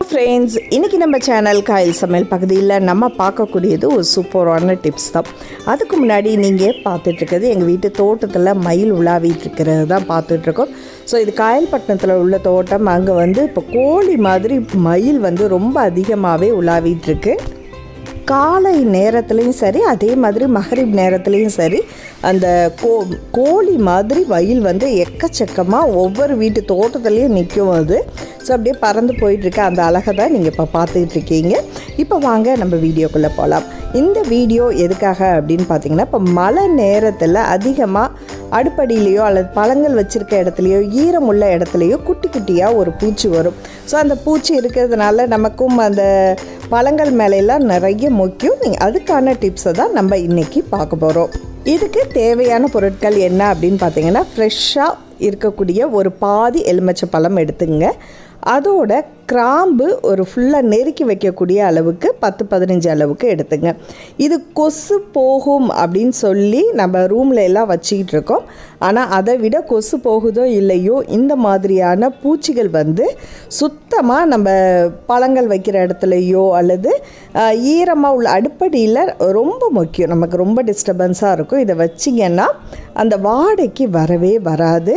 friends இன்றைக்கி நம்ம channel Kayal சமையல் பகுதியில் நம்ம பார்க்கக்கூடியது ஒரு சூப்பரான டிப்ஸ் தான் அதுக்கு முன்னாடி நீங்கள் பார்த்துட்ருக்கிறது எங்கள் வீட்டு தோட்டத்தில் மயில் உலாவிட்டு இருக்கிறது தான் பார்த்துட்ருக்கோம் ஸோ இது காயல்பட்டினத்தில் உள்ள தோட்டம் அங்கே வந்து இப்போ கோழி மாதிரி மயில் வந்து ரொம்ப அதிகமாகவே உலாவிட்டுருக்கு காலை நேரத்துலேயும் சரி அதே மாதிரி மகரிப் நேரத்துலேயும் சரி அந்த கோ கோழி மாதிரி மயில் வந்து எக்கச்சக்கமாக ஒவ்வொரு வீட்டு தோட்டத்துலேயும் நிற்கும் அது ஸோ அப்படியே பறந்து போயிட்டுருக்க அந்த அழகை தான் நீங்கள் இப்போ பார்த்துட்டு இருக்கீங்க இப்போ வாங்க நம்ம வீடியோக்குள்ளே போகலாம் இந்த வீடியோ எதுக்காக அப்படின்னு பார்த்தீங்கன்னா இப்போ மழை நேரத்தில் அதிகமாக அடுப்படியிலையோ அல்லது பழங்கள் வச்சுருக்க இடத்துலையோ ஈரம் உள்ள இடத்துலையோ குட்டி குட்டியாக ஒரு பூச்சி வரும் ஸோ அந்த பூச்சி இருக்கிறதுனால நமக்கும் அந்த பழங்கள் மேலையெல்லாம் நிறைய முக்கியம் நீங்கள் அதுக்கான டிப்ஸை தான் நம்ம இன்றைக்கி பார்க்க போகிறோம் இதுக்கு தேவையான பொருட்கள் என்ன அப்படின்னு பார்த்தீங்கன்னா ஃப்ரெஷ்ஷாக இருக்கக்கூடிய ஒரு பாதி எலுமிச்சை பழம் எடுத்துங்க அதோட கிராம்பு ஒரு ஃபுல்லாக நெருக்கி வைக்கக்கூடிய அளவுக்கு பத்து பதினஞ்சு அளவுக்கு எடுத்துங்க இது கொசு போகும் அப்படின்னு சொல்லி நம்ம ரூமில் எல்லாம் வச்சுக்கிட்டு இருக்கோம் ஆனால் அதை விட கொசு போகுதோ இல்லையோ இந்த மாதிரியான பூச்சிகள் வந்து சுத்தமாக நம்ம பழங்கள் வைக்கிற இடத்துலையோ அல்லது ஈரமாக உள்ள அடுப்படியில் ரொம்ப முக்கியம் நமக்கு ரொம்ப டிஸ்டர்பன்ஸாக இருக்கும் இதை வச்சிங்கன்னா அந்த வாடைக்கு வரவே வராது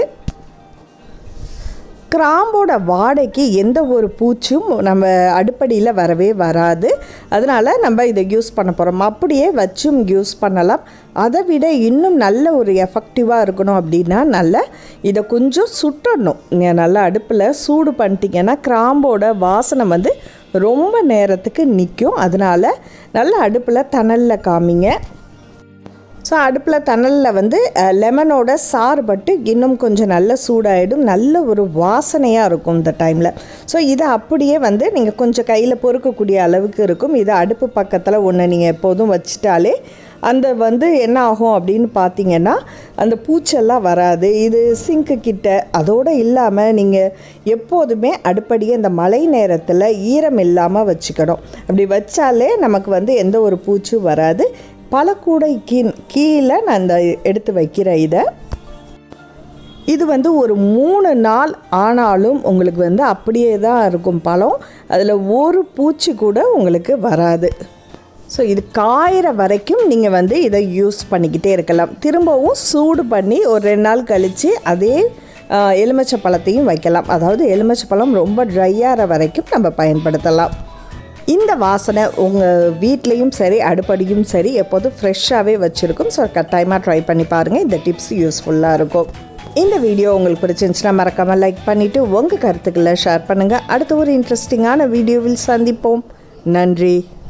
கிராம்போட வாடைக்கு எந்த ஒரு பூச்சும் நம்ம அடுப்படியில் வரவே வராது அதனால் நம்ம இதை யூஸ் பண்ண போகிறோம் அப்படியே வச்சும் யூஸ் பண்ணலாம் அதை விட இன்னும் நல்ல ஒரு எஃபெக்டிவாக இருக்கணும் அப்படின்னா நல்ல இதை கொஞ்சம் சுட்டணும் நீங்கள் நல்லா அடுப்பில் சூடு பண்ணிட்டீங்கன்னா கிராம்போட வாசனை வந்து ரொம்ப நேரத்துக்கு நிற்கும் அதனால் நல்லா அடுப்பில் தணலில் காமிங்க ஸோ அடுப்பில் தணலில் வந்து லெமனோட சாறு பட்டு இன்னும் கொஞ்சம் நல்ல சூடாகிடும் நல்ல ஒரு வாசனையாக இருக்கும் இந்த டைமில் ஸோ இதை அப்படியே வந்து நீங்கள் கொஞ்சம் கையில் பொறுக்கக்கூடிய அளவுக்கு இருக்கும் இதை அடுப்பு பக்கத்தில் ஒன்று நீங்கள் எப்போதும் வச்சிட்டாலே அந்த வந்து என்ன ஆகும் அப்படின்னு பார்த்தீங்கன்னா அந்த பூச்செல்லாம் வராது இது சிங்க்கு கிட்ட அதோடு இல்லாமல் நீங்கள் எப்போதுமே அடுப்படியே இந்த மழை நேரத்தில் ஈரம் இல்லாமல் வச்சுக்கணும் அப்படி வச்சாலே நமக்கு வந்து எந்த ஒரு பூச்சும் வராது பழக்கூடை கீ கீழே நான் இந்த எடுத்து வைக்கிறேன் இதை இது வந்து ஒரு மூணு நாள் ஆனாலும் உங்களுக்கு வந்து அப்படியே தான் இருக்கும் பழம் அதில் ஒரு பூச்சி கூட உங்களுக்கு வராது ஸோ இது காயிற வரைக்கும் நீங்கள் வந்து இதை யூஸ் பண்ணிக்கிட்டே இருக்கலாம் திரும்பவும் சூடு பண்ணி ஒரு ரெண்டு நாள் கழித்து அதே எலுமிச்சை பழத்தையும் வைக்கலாம் அதாவது எலுமிச்சை பழம் ரொம்ப ட்ரையாகிற வரைக்கும் நம்ம பயன்படுத்தலாம் இந்த வாசனை உங்கள் வீட்லேயும் சரி அடுப்படியும் சரி எப்போதும் ஃப்ரெஷ்ஷாகவே வச்சுருக்கும் ஸோ கட்டாயமாக ட்ரை பண்ணி பாருங்கள் இந்த டிப்ஸ் யூஸ்ஃபுல்லாக இருக்கும் இந்த வீடியோ உங்களுக்கு பிடிச்சிருந்துச்சுன்னா மறக்காமல் லைக் பண்ணிவிட்டு உங்கள் கருத்துக்களை ஷேர் பண்ணுங்கள் அடுத்த ஒரு இன்ட்ரெஸ்டிங்கான வீடியோவில் சந்திப்போம் நன்றி